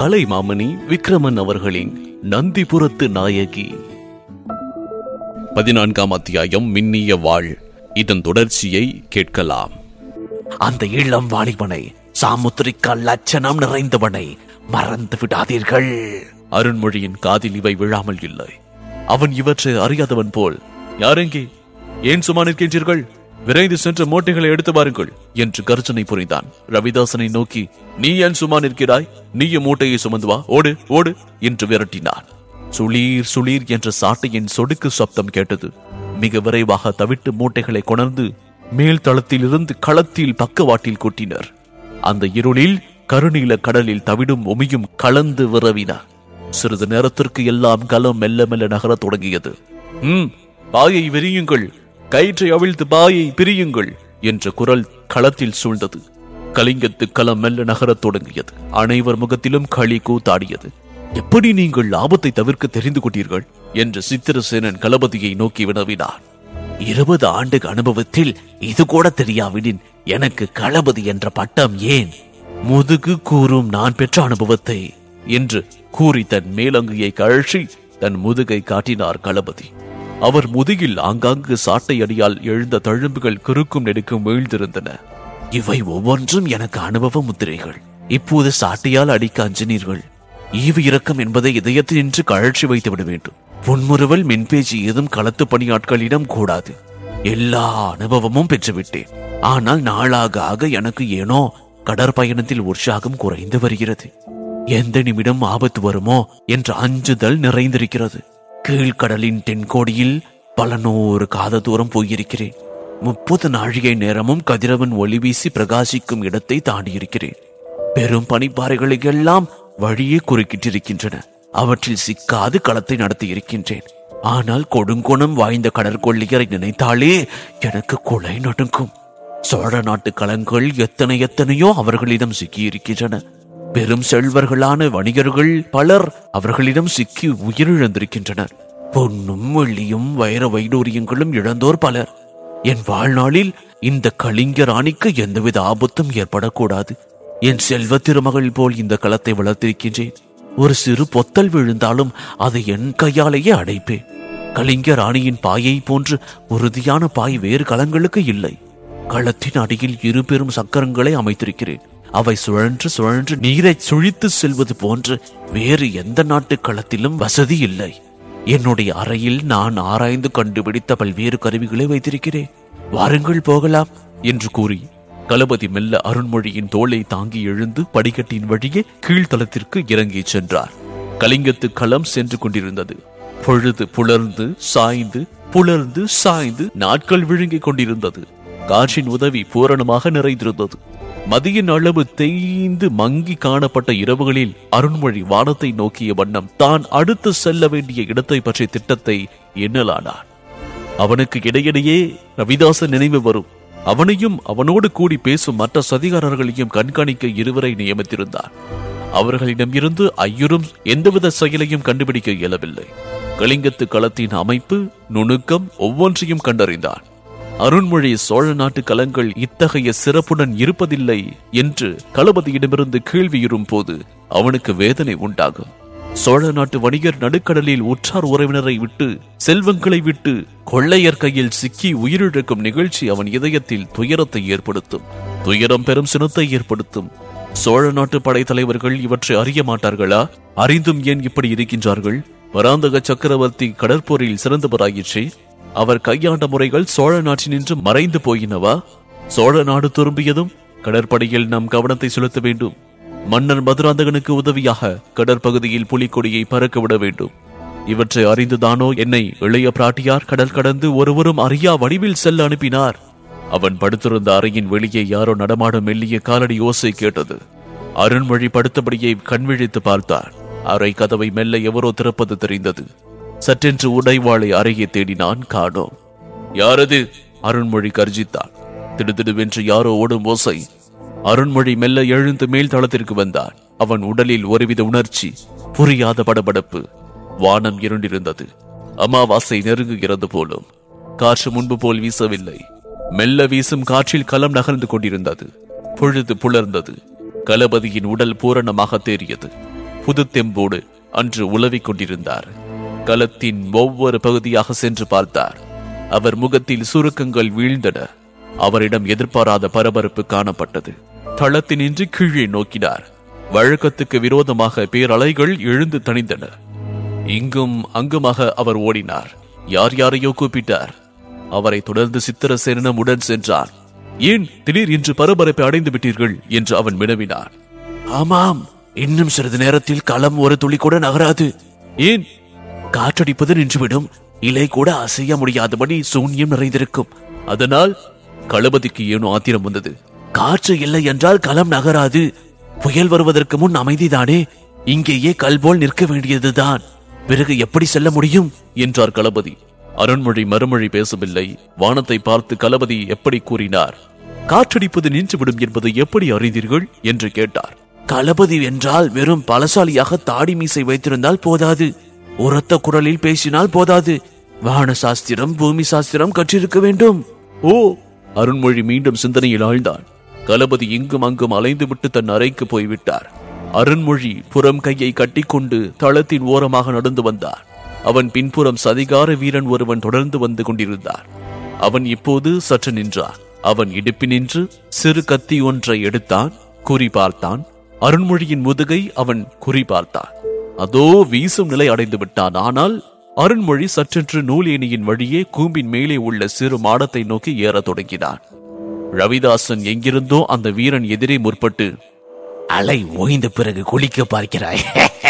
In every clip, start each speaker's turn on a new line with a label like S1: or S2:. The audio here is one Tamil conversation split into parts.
S1: கலைமாமணி விக்ரமன் அவர்களின் நந்திபுரத்து நாயகி பதினான்காம் அத்தியாயம் மின்னிய வாழ் இதன் தொடர்ச்சியை கேட்கலாம்
S2: அந்த இளம் வாலிபனை சாமுத்திரிக்க லட்சணம் நிறைந்தவனை மறந்து விடாதீர்கள்
S1: அருண்மொழியின் காதில் இவை விழாமல் இல்லை அவன் இவற்றை அறியாதவன் போல் யாரெங்கே ஏன் சும்மா நிற்கின்றீர்கள் விரைந்து சென்ற மூட்டைகளை எடுத்து வாருங்கள் என்று கர்ஜனை புரிந்தான் ரவிதாசனை நோக்கி நீ ஏன் சும்மா நிற்கிறாய் நீயும் மூட்டையை சுமந்து வா ஓடு ஓடு என்று விரட்டினான் சுளீர் சுளீர் என்ற சாட்டையின் சொடுக்கு சப்தம் கேட்டது மிக விரைவாக தவிட்டு மூட்டைகளை கொணர்ந்து மேல் தளத்திலிருந்து களத்தில் பக்கவாட்டில் கொட்டினர் அந்த இருளில் கருநீல கடலில் தவிடும் உமியும் கலந்து விரவின சிறிது நேரத்திற்கு எல்லாம் கலம் மெல்ல மெல்ல நகரத் தொடங்கியது ம் பாயை விரியுங்கள் கயிற்றை அவிழ்த்து பாயை பிரியுங்கள் என்ற குரல் களத்தில் சூழ்ந்தது கலிங்கத்து களம் மெல்ல நகரத் தொடங்கியது அனைவர் முகத்திலும் களி கூத்தாடியது எப்படி நீங்கள் ஆபத்தை தவிர்க்க தெரிந்து கொண்டீர்கள் என்று சித்திரசேனன் களபதியை நோக்கி வினவினார்
S2: இருபது ஆண்டு அனுபவத்தில் இது கூட தெரியாவிடின் எனக்கு களபதி என்ற பட்டம் ஏன்
S1: முதுகு கூறும் நான் பெற்ற அனுபவத்தை என்று கூறி தன் மேலங்கியை கழற்றி தன் முதுகை காட்டினார் களபதி அவர் முதுகில் ஆங்காங்கு சாட்டை அடியால் எழுந்த தழும்புகள் குறுக்கும் நெடுக்கும் வீழ்ந்திருந்தன
S2: இவை ஒவ்வொன்றும் எனக்கு அனுபவ முத்திரைகள் இப்போது சாட்டையால் அடிக்க அஞ்சினீர்கள் ஈவு இரக்கம் என்பதை இதயத்தில் நின்று கழற்றி வைத்து விட வேண்டும் புன்முறுவல் மின்பேச்சு ஏதும் களத்து பணியாட்களிடம் கூடாது எல்லா அனுபவமும் பெற்றுவிட்டேன் ஆனால் நாளாக ஆக எனக்கு ஏனோ கடற்பயணத்தில் உற்சாகம் குறைந்து வருகிறது எந்த நிமிடம் ஆபத்து வருமோ என்ற அஞ்சுதல் நிறைந்திருக்கிறது கீழ்கடலின் தென்கோடியில் பல நூறு காத தூரம் போயிருக்கிறேன் முப்பது நாழிகை நேரமும் கதிரவன் ஒளி வீசி பிரகாசிக்கும் இடத்தை தாண்டியிருக்கிறேன் பெரும் பனிப்பாறைகளுக்கெல்லாம் வழியே குறுக்கிட்டிருக்கின்றன அவற்றில் சிக்காது களத்தை நடத்தி இருக்கின்றேன் ஆனால் கொடுங்கோணம் வாய்ந்த கடற்கொள்ளியரை நினைத்தாலே எனக்கு கொலை நடுங்கும் சோழ நாட்டு களங்கள் எத்தனை எத்தனையோ அவர்களிடம் சிக்கியிருக்கின்றன பெரும் செல்வர்களான வணிகர்கள் பலர் அவர்களிடம் சிக்கி உயிரிழந்திருக்கின்றனர் பொன்னும் வெள்ளியும் வைர வைடூரியங்களும் இழந்தோர் பலர் என் வாழ்நாளில் இந்த கலிங்க ராணிக்கு எந்தவித ஆபத்தும் ஏற்படக்கூடாது என் செல்வ திருமகள் போல் இந்த களத்தை வளர்த்திருக்கின்றேன் ஒரு சிறு பொத்தல் விழுந்தாலும் அதை என் கையாலேயே அடைப்பேன் கலிங்க ராணியின் பாயை போன்று உறுதியான பாய் வேறு களங்களுக்கு இல்லை களத்தின் அடியில் இரு பெரும் சக்கரங்களை அமைத்திருக்கிறேன் அவை சுழன்று சுழன்று நீரை சுழித்து செல்வது போன்று வேறு எந்த நாட்டு களத்திலும் வசதி இல்லை என்னுடைய அறையில் நான் ஆராய்ந்து கண்டுபிடித்த பல்வேறு கருவிகளை வைத்திருக்கிறேன் வாருங்கள் போகலாம் என்று கூறி களபதி மெல்ல அருண்மொழியின் தோளை தாங்கி எழுந்து படிக்கட்டின் வழியே கீழ்த்தளத்திற்கு இறங்கிச் சென்றார் கலிங்கத்து களம் சென்று கொண்டிருந்தது பொழுது புலர்ந்து சாய்ந்து புலர்ந்து சாய்ந்து நாட்கள் விழுங்கிக் கொண்டிருந்தது காற்றின் உதவி பூரணமாக நிறைந்திருந்தது மதியின் அளவு தேய்ந்து மங்கி காணப்பட்ட இரவுகளில் அருண்மொழி வானத்தை நோக்கிய வண்ணம் தான் அடுத்து செல்ல வேண்டிய இடத்தை பற்றிய திட்டத்தை எண்ணலானான் அவனுக்கு இடையிடையே ரவிதாசன் நினைவு வரும் அவனையும் அவனோடு கூடி பேசும் மற்ற சதிகாரர்களையும் கண்காணிக்க இருவரை நியமித்திருந்தார் அவர்களிடம் இருந்து ஐயரும் எந்தவித செயலையும் கண்டுபிடிக்க இயலவில்லை கலிங்கத்து களத்தின் அமைப்பு நுணுக்கம் ஒவ்வொன்றையும் கண்டறிந்தான் அருண்மொழி சோழ நாட்டு கலங்கள் இத்தகைய சிறப்புடன் இருப்பதில்லை என்று களபதியிடமிருந்து கேள்வியுறும் போது அவனுக்கு வேதனை உண்டாகும் சோழ நாட்டு வணிகர் நடுக்கடலில் உற்றார் உறவினரை விட்டு செல்வங்களை விட்டு கொள்ளையர் கையில் சிக்கி உயிரிழக்கும் நிகழ்ச்சி அவன் இதயத்தில் துயரத்தை ஏற்படுத்தும் துயரம் பெரும் சினத்தை ஏற்படுத்தும் சோழ நாட்டு படைத்தலைவர்கள் இவற்றை அறிய மாட்டார்களா அறிந்தும் ஏன் இப்படி இருக்கின்றார்கள் பராந்தக சக்கரவர்த்தி கடற்போரில் சிறந்தவராயிற்றே அவர் கையாண்ட முறைகள் சோழ நாட்டினின்று மறைந்து போயினவா சோழ நாடு திரும்பியதும் கடற்படையில் நாம் கவனத்தை செலுத்த வேண்டும் மன்னர் மதுராந்தகனுக்கு உதவியாக கடற்பகுதியில் புலிக்கொடியை பறக்க விட வேண்டும் இவற்றை அறிந்துதானோ என்னை இளைய பிராட்டியார் கடல் கடந்து ஒருவரும் அறியா வடிவில் செல்ல அனுப்பினார் அவன் படுத்திருந்த அறையின் வெளியே யாரோ நடமாடும் மெல்லிய காலடி ஓசை கேட்டது அருண்மொழி படுத்தபடியே கண்விழித்து பார்த்தார் அறை கதவை மெல்ல எவரோ திறப்பது தெரிந்தது சற்றென்று உடைவாளை அறையை தேடினான் காணோம் யாரது அருண்மொழி கர்ஜித்தான் திடுதிடுவென்று யாரோ ஓடும் ஓசை அருண்மொழி மெல்ல எழுந்து மேல் தளத்திற்கு வந்தான் அவன் உடலில் ஒருவித உணர்ச்சி புரியாத படபடப்பு வானம் இருண்டிருந்தது அமாவாசை நெருங்குகிறது போலும் காற்று முன்பு போல் வீசவில்லை மெல்ல வீசும் காற்றில் களம் நகர்ந்து கொண்டிருந்தது பொழுது புலர்ந்தது களபதியின் உடல் பூரணமாக தேறியது
S1: புது தெம்போடு அன்று உலவிக் கொண்டிருந்தார் களத்தின் ஒவ்வொரு பகுதியாக சென்று பார்த்தார் அவர் முகத்தில் சுருக்கங்கள் வீழ்ந்தன அவரிடம் எதிர்பாராத பரபரப்பு காணப்பட்டது தளத்தினின்று கீழே நோக்கினார் வழக்கத்துக்கு விரோதமாக பேரலைகள் எழுந்து தணிந்தன இங்கும் அங்குமாக அவர் ஓடினார் யார் யாரையோ கூப்பிட்டார் அவரை தொடர்ந்து சித்திரசேனனும் உடன் சென்றார் ஏன் திடீர் இன்று பரபரப்பை அடைந்து விட்டீர்கள் என்று அவன் வினவினார்
S2: ஆமாம் இன்னும் சிறிது நேரத்தில் களம் ஒரு துளி கூட நகராது
S1: ஏன்
S2: காற்றடிப்பது நின்றுவிடும் இலை கூட அசைய முடியாதபடி சூன்யம் நிறைந்திருக்கும்
S1: அதனால் களபதிக்கு ஏனோ ஆத்திரம் வந்தது
S2: காற்று இல்லை என்றால் களம் நகராது புயல் வருவதற்கு முன் அமைதிதானே இங்கேயே கல்போல் நிற்க வேண்டியதுதான் பிறகு எப்படி செல்ல முடியும்
S1: என்றார் களபதி அருண்மொழி மறுமொழி பேசவில்லை வானத்தை பார்த்து களபதி எப்படி கூறினார் காற்றடிப்பது நின்றுவிடும் என்பதை எப்படி அறிந்தீர்கள் என்று கேட்டார்
S2: களபதி என்றால் வெறும் பலசாலியாக தாடி மீசை வைத்திருந்தால் போதாது உரத்த குரலில் பேசினால் போதாது வான சாஸ்திரம் பூமி சாஸ்திரம் கற்றிருக்க வேண்டும்
S1: ஓ அருண்மொழி மீண்டும் சிந்தனையில் ஆழ்ந்தான் களபதி இங்கும் அங்கும் அலைந்துவிட்டு தன் அறைக்கு போய்விட்டார் அருண்மொழி புறம் கையை கட்டிக்கொண்டு தளத்தின் ஓரமாக நடந்து வந்தார் அவன் பின்புறம் சதிகார வீரன் ஒருவன் தொடர்ந்து வந்து கொண்டிருந்தார் அவன் இப்போது சற்று நின்றான் அவன் இடுப்பினின்று சிறு கத்தி ஒன்றை எடுத்தான் குறி பார்த்தான் அருண்மொழியின் முதுகை அவன் குறி பார்த்தான் அதோ வீசும் நிலை அடைந்து விட்டான் ஆனால் அருண்மொழி சற்றென்று நூலேணியின் வழியே கூம்பின் மேலே உள்ள சிறு மாடத்தை நோக்கி ஏறத் தொடங்கினான் ரவிதாசன் எங்கிருந்தோ அந்த வீரன் எதிரே முற்பட்டு
S2: அலை ஓய்ந்த பிறகு குளிக்க பார்க்கிறாய்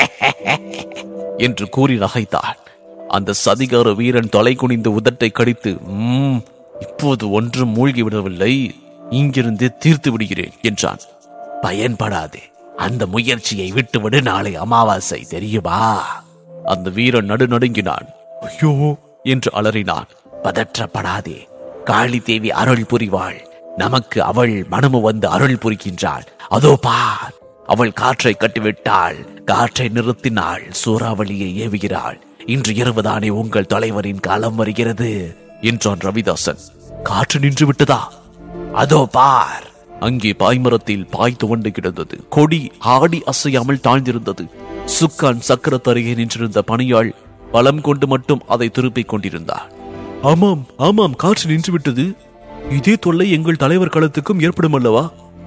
S1: என்று கூறி நகைத்தான் அந்த சதிகார வீரன் தொலை குனிந்து உதட்டை கடித்து "ம்ம், இப்போது ஒன்றும் மூழ்கி விடவில்லை இங்கிருந்து தீர்த்து விடுகிறேன் என்றான்
S2: பயன்படாது அந்த முயற்சியை விட்டுவிடு நாளை அமாவாசை தெரியுமா
S1: அந்த வீரன் நடுநடுங்கினான் ஐயோ என்று அலறினான்
S2: பதற்றப்படாதே காளி தேவி அருள் புரிவாள் நமக்கு அவள் மனமு வந்து அருள் புரிகின்றாள் அதோ பார் அவள் காற்றை கட்டிவிட்டாள் காற்றை நிறுத்தினாள் சூறாவளியை ஏவுகிறாள் இன்று இரவுதானே உங்கள் தலைவரின் காலம் வருகிறது
S1: என்றான் ரவிதாசன்
S2: காற்று நின்று விட்டதா அதோ பார்
S1: அங்கே பாய்மரத்தில் பாய் துவண்டு கிடந்தது கொடி ஆடி அசையாமல் தாழ்ந்திருந்தது சுக்கான் சக்கரத்தருகே நின்றிருந்த பணியாள் பலம் கொண்டு மட்டும் அதை திருப்பிக் கொண்டிருந்தார் ஆமாம் ஆமாம் காற்று நின்றுவிட்டது இதே தொல்லை எங்கள் தலைவர் களத்துக்கும் ஏற்படும் அல்லவா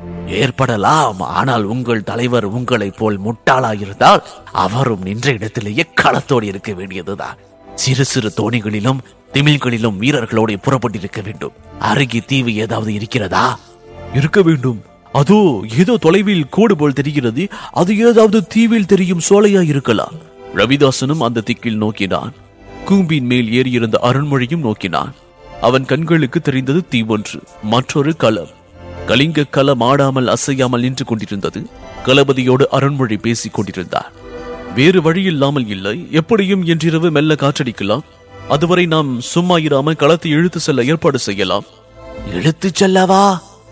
S2: ஏற்படலாம் ஆனால் உங்கள் தலைவர் உங்களைப் போல் முட்டாளாயிருந்தால் அவரும் நின்ற இடத்திலேயே களத்தோடு இருக்க வேண்டியதுதான் சிறு சிறு தோணிகளிலும் திமில்களிலும் வீரர்களோடு புறப்பட்டிருக்க வேண்டும் அருகே தீவு ஏதாவது இருக்கிறதா
S1: இருக்க வேண்டும் அதோ ஏதோ தொலைவில் கோடு போல் தெரிகிறது அது ஏதாவது தீவில் தெரியும் சோலையா இருக்கலாம் ரவிதாசனும் அந்த திக்கில் நோக்கினான் கூம்பின் மேல் ஏறியிருந்த அருண்மொழியும் நோக்கினான் அவன் கண்களுக்கு தெரிந்தது தீவொன்று மற்றொரு களம் கலிங்க களம் ஆடாமல் அசையாமல் நின்று கொண்டிருந்தது களபதியோடு அருண்மொழி பேசிக் கொண்டிருந்தார் வேறு வழி இல்லாமல் இல்லை எப்படியும் இன்றிரவு மெல்ல காற்றடிக்கலாம் அதுவரை நாம் சும்மா இராமல் களத்தை இழுத்து செல்ல ஏற்பாடு செய்யலாம்
S2: இழுத்துச் செல்லவா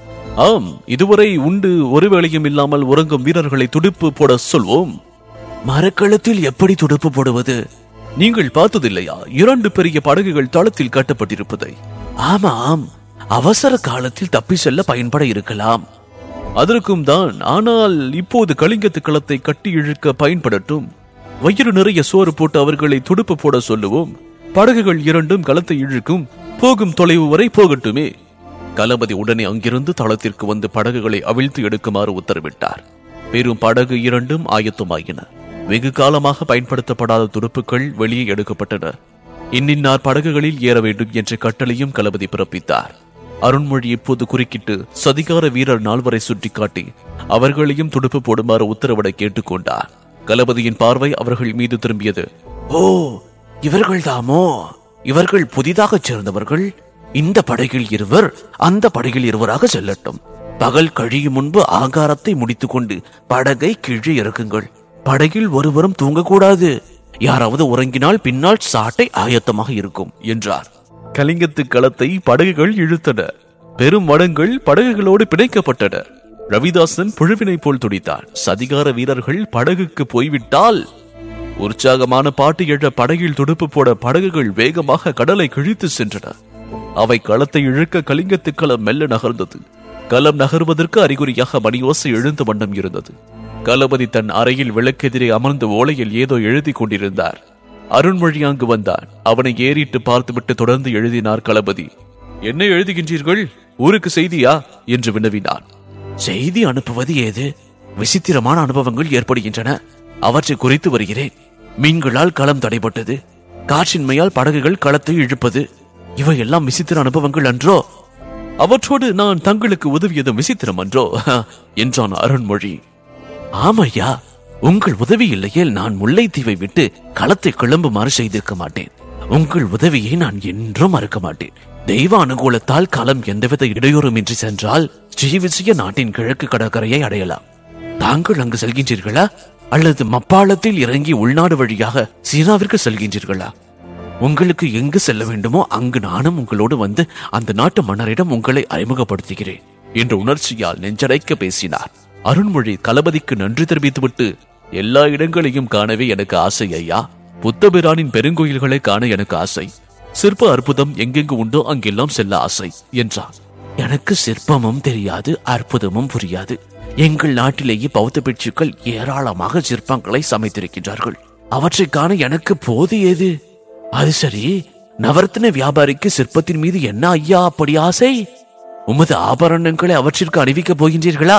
S1: ஆம் இதுவரை உண்டு ஒரு வேளையும் இல்லாமல் உறங்கும் வீரர்களை துடுப்பு போட சொல்வோம்
S2: மரக்களத்தில் எப்படி துடுப்பு போடுவது
S1: நீங்கள் பார்த்ததில்லையா இரண்டு பெரிய படகுகள் தளத்தில் கட்டப்பட்டிருப்பதை
S2: ஆமாம் அவசர காலத்தில் தப்பி செல்ல பயன்பட இருக்கலாம்
S1: அதற்கும் தான் ஆனால் இப்போது கலிங்கத்து களத்தை கட்டி இழுக்க பயன்படட்டும் வயிறு நிறைய சோறு போட்டு அவர்களை துடுப்பு போட சொல்லுவோம் படகுகள் இரண்டும் களத்தை இழுக்கும் போகும் தொலைவு வரை போகட்டுமே களபதி உடனே அங்கிருந்து தளத்திற்கு வந்து படகுகளை அவிழ்த்து எடுக்குமாறு உத்தரவிட்டார் பெரும் படகு இரண்டும் ஆயத்தமாயின வெகு காலமாக பயன்படுத்தப்படாத துடுப்புகள் வெளியே எடுக்கப்பட்டன இன்னின்னார் படகுகளில் ஏற வேண்டும் என்ற கட்டளையும் களபதி பிறப்பித்தார் அருண்மொழி இப்போது குறுக்கிட்டு சதிகார வீரர் நால்வரை சுட்டிக்காட்டி அவர்களையும் துடுப்பு போடுமாறு உத்தரவிட கேட்டுக்கொண்டார் களபதியின் பார்வை அவர்கள் மீது திரும்பியது
S2: ஓ இவர்கள் தாமோ இவர்கள் புதிதாகச் சேர்ந்தவர்கள் இந்த படகில் இருவர் அந்த படகில் இருவராக செல்லட்டும் பகல் கழியும் முன்பு ஆகாரத்தை முடித்துக்கொண்டு படகை கீழே இறக்குங்கள் படகில் ஒருவரும் தூங்கக்கூடாது யாராவது உறங்கினால் பின்னால் சாட்டை ஆயத்தமாக இருக்கும்
S1: என்றார் கலிங்கத்து களத்தை படகுகள் இழுத்தன பெரும் வடங்கள் படகுகளோடு பிணைக்கப்பட்டன ரவிதாசன் புழுவினை போல் துடித்தான் சதிகார வீரர்கள் படகுக்கு போய்விட்டால் உற்சாகமான பாட்டு எழ படகில் துடுப்பு போட படகுகள் வேகமாக கடலை கிழித்து சென்றன அவை களத்தை இழுக்க கலிங்கத்து களம் மெல்ல நகர்ந்தது களம் நகர்வதற்கு அறிகுறியாக மணியோசை எழுந்த வண்ணம் இருந்தது களபதி தன் அறையில் விளக்கெதிரே அமர்ந்து ஓலையில் ஏதோ எழுதி கொண்டிருந்தார் அருண்மொழி அங்கு வந்தான் அவனை ஏறிட்டு பார்த்துவிட்டு தொடர்ந்து எழுதினார் களபதி என்ன எழுதுகின்றீர்கள் ஊருக்கு செய்தியா என்று வினவினான்
S2: செய்தி அனுப்புவது ஏது விசித்திரமான அனுபவங்கள் ஏற்படுகின்றன அவற்றை குறித்து வருகிறேன் மீன்களால் களம் தடைபட்டது காற்றின்மையால் படகுகள் களத்தை இழுப்பது இவையெல்லாம் விசித்திர அனுபவங்கள் அன்றோ
S1: அவற்றோடு நான் தங்களுக்கு உதவியதும் விசித்திரம் அன்றோ என்றான் அருண்மொழி
S2: ஆமையா உங்கள் உதவி இல்லையேல் நான் முல்லைத்தீவை விட்டு களத்தை கிளம்புமாறு செய்திருக்க மாட்டேன் உங்கள் உதவியை நான் என்றும் மறக்க மாட்டேன் தெய்வ அனுகூலத்தால் களம் எந்தவித இடையூறுமின்றி சென்றால் ஸ்ரீவிஜய நாட்டின் கிழக்கு கடற்கரையை அடையலாம் தாங்கள் அங்கு செல்கின்றீர்களா அல்லது மப்பாளத்தில் இறங்கி உள்நாடு வழியாக சீனாவிற்கு செல்கின்றீர்களா உங்களுக்கு எங்கு செல்ல வேண்டுமோ அங்கு நானும் உங்களோடு வந்து அந்த நாட்டு மன்னரிடம் உங்களை அறிமுகப்படுத்துகிறேன்
S1: என்ற உணர்ச்சியால் நெஞ்சடைக்க பேசினார் அருண்மொழி களபதிக்கு நன்றி தெரிவித்துவிட்டு எல்லா இடங்களையும் காணவே எனக்கு ஆசை ஐயா புத்தபிரானின் பெருங்கோயில்களை காண எனக்கு ஆசை சிற்ப அற்புதம் எங்கெங்கு உண்டோ அங்கெல்லாம் செல்ல ஆசை என்றார்
S2: எனக்கு சிற்பமும் தெரியாது அற்புதமும் புரியாது எங்கள் நாட்டிலேயே பௌத்த பிட்சுக்கள் ஏராளமாக சிற்பங்களை சமைத்திருக்கின்றார்கள் அவற்றை காண எனக்கு போது ஏது அது சரி நவரத்ன வியாபாரிக்கு சிற்பத்தின் மீது என்ன ஐயா அப்படி ஆசை உமது ஆபரணங்களை அவற்றிற்கு அணிவிக்கப் போகின்றீர்களா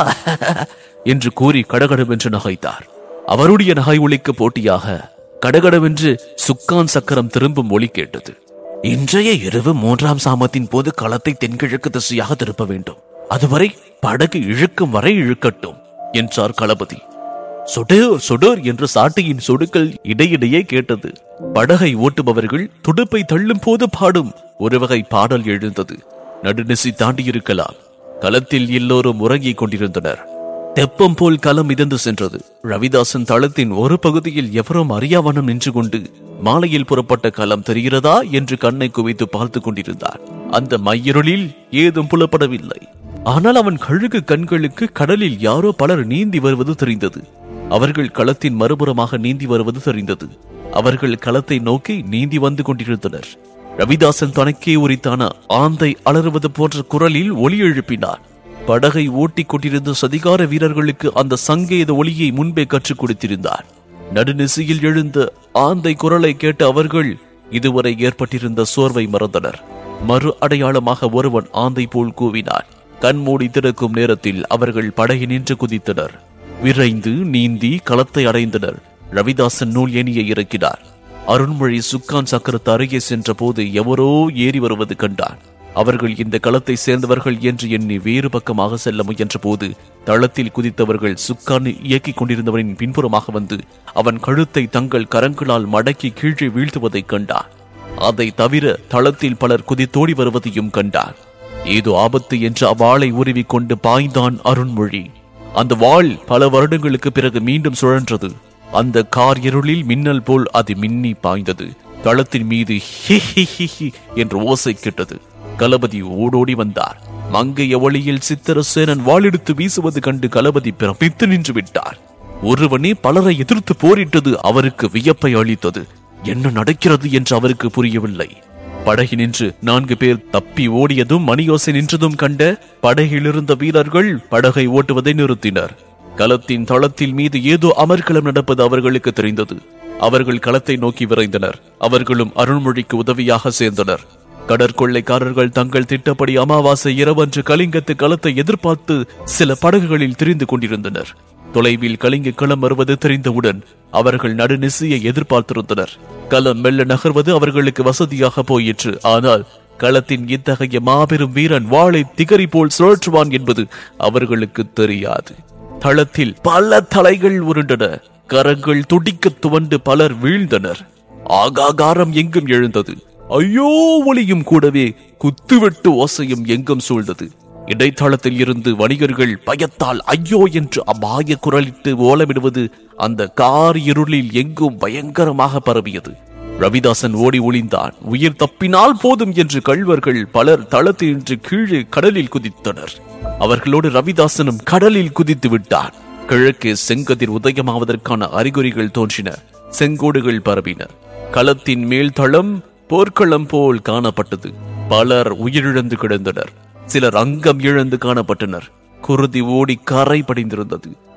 S1: என்று கூறி கடகடவென்று நகைத்தார் அவருடைய நகை ஒலிக்கு போட்டியாக கடகடவென்று சுக்கான் சக்கரம் திரும்பும் ஒலி கேட்டது
S2: இன்றைய இரவு மூன்றாம் சாமத்தின் போது களத்தை தென்கிழக்கு திசையாக திருப்ப வேண்டும் அதுவரை படகு இழுக்கும் வரை இழுக்கட்டும்
S1: என்றார் களபதி சொடேர் சொடேர் என்ற சாட்டையின் சொடுக்கள் இடையிடையே கேட்டது படகை ஓட்டுபவர்கள் துடுப்பை தள்ளும் போது பாடும் ஒரு வகை பாடல் எழுந்தது நடுநிசி தாண்டியிருக்கலாம் களத்தில் எல்லோரும் உறங்கிக் கொண்டிருந்தனர் தெப்பம் போல் களம் மிதந்து சென்றது ரவிதாசன் தளத்தின் ஒரு பகுதியில் எவரும் அறியாவனம் நின்று கொண்டு மாலையில் புறப்பட்ட களம் தெரிகிறதா என்று கண்ணை குவித்து பார்த்து கொண்டிருந்தார் அந்த மையிருளில் ஏதும் புலப்படவில்லை ஆனால் அவன் கழுகு கண்களுக்கு கடலில் யாரோ பலர் நீந்தி வருவது தெரிந்தது அவர்கள் களத்தின் மறுபுறமாக நீந்தி வருவது தெரிந்தது அவர்கள் களத்தை நோக்கி நீந்தி வந்து கொண்டிருந்தனர் ரவிதாசன் தனக்கே உரித்தான ஆந்தை அலறுவது போன்ற குரலில் ஒலி எழுப்பினார் படகை ஓட்டிக் கொண்டிருந்த சதிகார வீரர்களுக்கு அந்த சங்கேத ஒளியை முன்பே கற்றுக் கொடுத்திருந்தார் நடுநிசையில் எழுந்த ஆந்தை குரலை கேட்ட அவர்கள் இதுவரை ஏற்பட்டிருந்த சோர்வை மறந்தனர் மறு அடையாளமாக ஒருவன் ஆந்தை போல் கூவினான் கண்மூடி திறக்கும் நேரத்தில் அவர்கள் படகை நின்று குதித்தனர் விரைந்து நீந்தி களத்தை அடைந்தனர் ரவிதாசன் நூல் ஏணியை இறக்கினார் அருண்மொழி சுக்கான் சக்கரத்து அருகே சென்ற போது எவரோ ஏறி வருவது கண்டான் அவர்கள் இந்த களத்தை சேர்ந்தவர்கள் என்று எண்ணி வேறு பக்கமாக செல்ல முயன்ற போது தளத்தில் குதித்தவர்கள் சுக்கான் இயக்கிக் கொண்டிருந்தவனின் பின்புறமாக வந்து அவன் கழுத்தை தங்கள் கரங்களால் மடக்கி கீழே வீழ்த்துவதைக் கண்டான் அதை தவிர தளத்தில் பலர் குதித்தோடி வருவதையும் கண்டார் ஏதோ ஆபத்து என்று அவ்வாளை உருவிக்கொண்டு பாய்ந்தான் அருண்மொழி அந்த வாள் பல வருடங்களுக்கு பிறகு மீண்டும் சுழன்றது அந்த கார் இருளில் மின்னல் போல் அது மின்னி பாய்ந்தது தளத்தின் மீது ஹி ஹி ஹி ஹி என்ற ஓசை கேட்டது களபதி ஓடோடி வந்தார் மங்கைய ஒளியில் சித்திரசேனன் வாளெடுத்து வீசுவது கண்டு களபதி பிரமித்து நின்று விட்டார் ஒருவனே பலரை எதிர்த்து போரிட்டது அவருக்கு வியப்பை அளித்தது என்ன நடக்கிறது என்று அவருக்கு புரியவில்லை படகி நின்று நான்கு பேர் தப்பி ஓடியதும் மணியோசை நின்றதும் கண்ட படகில் இருந்த வீரர்கள் படகை ஓட்டுவதை நிறுத்தினர் களத்தின் தளத்தில் மீது ஏதோ அமர்க்களம் நடப்பது அவர்களுக்கு தெரிந்தது அவர்கள் களத்தை நோக்கி விரைந்தனர் அவர்களும் அருள்மொழிக்கு உதவியாக சேர்ந்தனர் கடற்கொள்ளைக்காரர்கள் தங்கள் திட்டப்படி அமாவாசை இரவன்று கலிங்கத்து களத்தை எதிர்பார்த்து சில படகுகளில் திரிந்து கொண்டிருந்தனர் தொலைவில் கலிங்க களம் வருவது தெரிந்தவுடன் அவர்கள் நடுநிசையை எதிர்பார்த்திருந்தனர் களம் மெல்ல நகர்வது அவர்களுக்கு வசதியாக போயிற்று ஆனால் களத்தின் இத்தகைய மாபெரும் வீரன் வாளை திகரி போல் சுழற்றுவான் என்பது அவர்களுக்கு தெரியாது தளத்தில் பல தலைகள் உருண்டன கரங்கள் துடிக்க துவண்டு பலர் வீழ்ந்தனர் ஆகாகாரம் எங்கும் எழுந்தது ஐயோ ஒளியும் கூடவே குத்துவெட்டு ஓசையும் எங்கும் சூழ்ந்தது இடைத்தளத்தில் இருந்து வணிகர்கள் பயத்தால் ஐயோ என்று அபாய குரலிட்டு ஓலமிடுவது அந்த கார் இருளில் எங்கும் பயங்கரமாக பரவியது ரவிதாசன் ஓடி ஒளிந்தான் உயிர் தப்பினால் போதும் என்று கள்வர்கள் பலர் தளத்தினின்று கீழே கடலில் குதித்தனர் அவர்களோடு ரவிதாசனும் கடலில் குதித்து விட்டார் கிழக்கே செங்கதிர் உதயமாவதற்கான அறிகுறிகள் தோன்றின செங்கோடுகள் பரவின களத்தின் மேல் தளம் போர்க்களம் போல் காணப்பட்டது பலர் உயிரிழந்து கிடந்தனர் சிலர் அங்கம் இழந்து காணப்பட்டனர் குருதி ஓடி கரை படிந்திருந்தது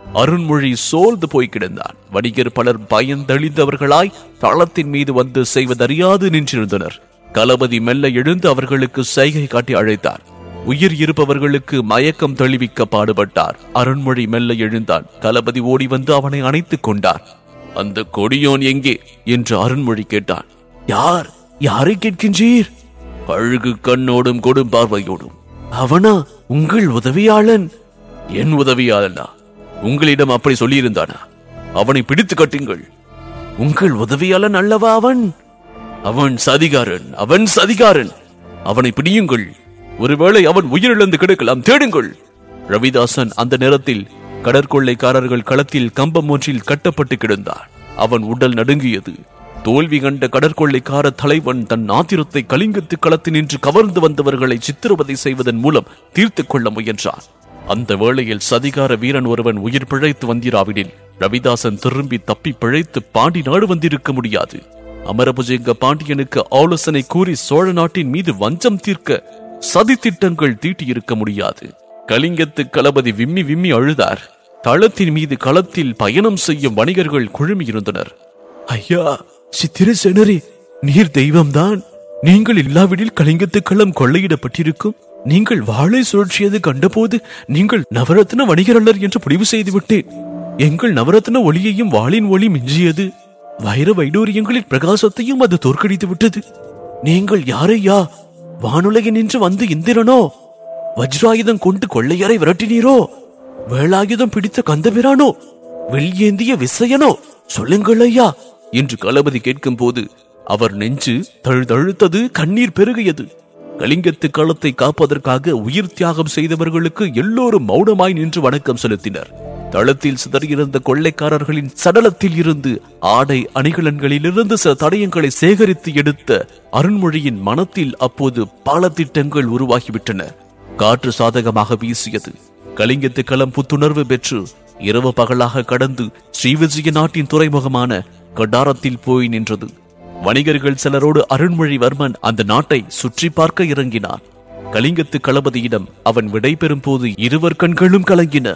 S1: அருண்மொழி சோர்ந்து போய் கிடந்தான் வணிகர் பலர் பயந்தளிந்தவர்களாய் தளத்தின் மீது வந்து செய்வதறியாது நின்றிருந்தனர் களபதி மெல்ல எழுந்து அவர்களுக்கு சைகை காட்டி அழைத்தார் உயிர் இருப்பவர்களுக்கு மயக்கம் தெளிவிக்க பாடுபட்டார் அருண்மொழி மெல்ல எழுந்தான் களபதி ஓடி வந்து அவனை அணைத்துக் கொண்டார் அந்த கொடியோன் எங்கே என்று அருண்மொழி கேட்டான் யார் யாரை கேட்கின்றீர் அழுகு கண்ணோடும் கொடும் பார்வையோடும் அவனா உங்கள் உதவியாளன் என் உதவியாளனா உங்களிடம் அப்படி சொல்லியிருந்தானா அவனை பிடித்து கட்டுங்கள் உங்கள் உதவியாளன் அல்லவா அவன் அவன் சதிகாரன் அவன் சதிகாரன் அவனை பிடியுங்கள் ஒருவேளை அவன் உயிரிழந்து கிடக்கலாம் தேடுங்கள் ரவிதாசன் அந்த நேரத்தில் கடற்கொள்ளைக்காரர்கள் களத்தில் கம்பம் ஒன்றில் கட்டப்பட்டு கிடந்தார் அவன் உடல் நடுங்கியது தோல்வி கண்ட கடற்கொள்ளைக்கார தலைவன் தன் ஆத்திரத்தை கலிங்கத்து களத்தினின்று கவர்ந்து வந்தவர்களை சித்திரவதை செய்வதன் மூலம் தீர்த்துக் கொள்ள முயன்றான் அந்த வேளையில் சதிகார வீரன் ஒருவன் உயிர் பிழைத்து வந்திராவிடில் ரவிதாசன் திரும்பி தப்பி பிழைத்து பாண்டி நாடு வந்திருக்க முடியாது அமரபுஜங்க பாண்டியனுக்கு ஆலோசனை கூறி சோழ நாட்டின் மீது வஞ்சம் தீர்க்க சதி திட்டங்கள் தீட்டியிருக்க முடியாது கலிங்கத்து களபதி விம்மி விம்மி அழுதார் தளத்தின் மீது களத்தில் பயணம் செய்யும் வணிகர்கள் குழுமியிருந்தனர் ஐயா சித்திரசேனரே நீர் தெய்வம்தான் நீங்கள் இல்லாவிடில் கலிங்கத்து களம் கொள்ளையிடப்பட்டிருக்கும் நீங்கள் வாளை சுழற்சியது கண்டபோது நீங்கள் நவரத்ன வணிகரல்லர் என்று முடிவு செய்து விட்டேன் எங்கள் நவரத்ன ஒளியையும் வாளின் ஒளி மிஞ்சியது வைர வைடூரியங்களின் பிரகாசத்தையும் அது தோற்கடித்து விட்டது நீங்கள் யாரையா வானுலகில் நின்று வந்து இந்திரனோ வஜ்ராயுதம் கொண்டு கொள்ளையரை விரட்டினீரோ வேலாயுதம் பிடித்த கந்தபிரானோ வெள்ளியேந்திய விசயனோ சொல்லுங்கள் ஐயா என்று களபதி கேட்கும் போது அவர் நெஞ்சு தழுதழுத்தது கண்ணீர் பெருகியது கலிங்கத்து களத்தை காப்பதற்காக உயிர் தியாகம் செய்தவர்களுக்கு எல்லோரும் மௌனமாய் நின்று வணக்கம் செலுத்தினர் தளத்தில் சிதறியிருந்த கொள்ளைக்காரர்களின் சடலத்தில் இருந்து ஆடை அணிகலன்களிலிருந்து சில தடயங்களை சேகரித்து எடுத்த அருண்மொழியின் மனத்தில் அப்போது பல திட்டங்கள் உருவாகிவிட்டன காற்று சாதகமாக வீசியது கலிங்கத்து களம் புத்துணர்வு பெற்று இரவு பகலாக கடந்து ஸ்ரீவிஜய நாட்டின் துறைமுகமான கடாரத்தில் போய் நின்றது வணிகர்கள் சிலரோடு அருண்மொழிவர்மன் அந்த நாட்டை சுற்றி பார்க்க இறங்கினான் கலிங்கத்து களபதியிடம் அவன் விடைபெறும் போது இருவர் கண்களும் கலங்கின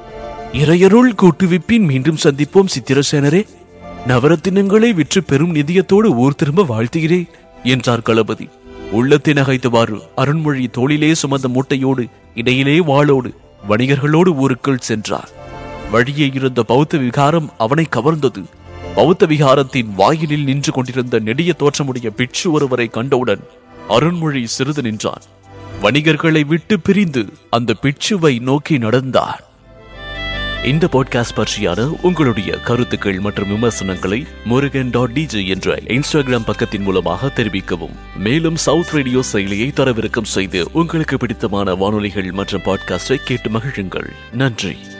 S1: இறையருள் கூட்டுவிப்பின் மீண்டும் சந்திப்போம் சித்திரசேனரே நவரத்தினங்களை விற்று பெரும் நிதியத்தோடு ஊர் திரும்ப வாழ்த்துகிறேன் என்றார் களபதி உள்ளத்தை நகைத்தவாறு அருண்மொழி தோளிலே சுமந்த மூட்டையோடு இடையிலே வாளோடு வணிகர்களோடு ஊருக்குள் சென்றார் வழியே இருந்த பௌத்த விகாரம் அவனை கவர்ந்தது பௌத்த விகாரத்தின் வாயிலில் நின்று கொண்டிருந்த நெடிய தோற்றமுடைய பிட்சு ஒருவரை கண்டவுடன் அருண்மொழி சிறிது நின்றான் வணிகர்களை விட்டு பிரிந்து அந்த பிட்சுவை நோக்கி நடந்தான் இந்த பாட்காஸ்ட் பற்றியான உங்களுடைய கருத்துக்கள் மற்றும் விமர்சனங்களை முருகன் டாட் டிஜே என்ற இன்ஸ்டாகிராம் பக்கத்தின் மூலமாக தெரிவிக்கவும் மேலும் சவுத் ரேடியோ செயலியை தரவிறக்கம் செய்து உங்களுக்கு பிடித்தமான வானொலிகள் மற்றும் பாட்காஸ்டை கேட்டு மகிழுங்கள் நன்றி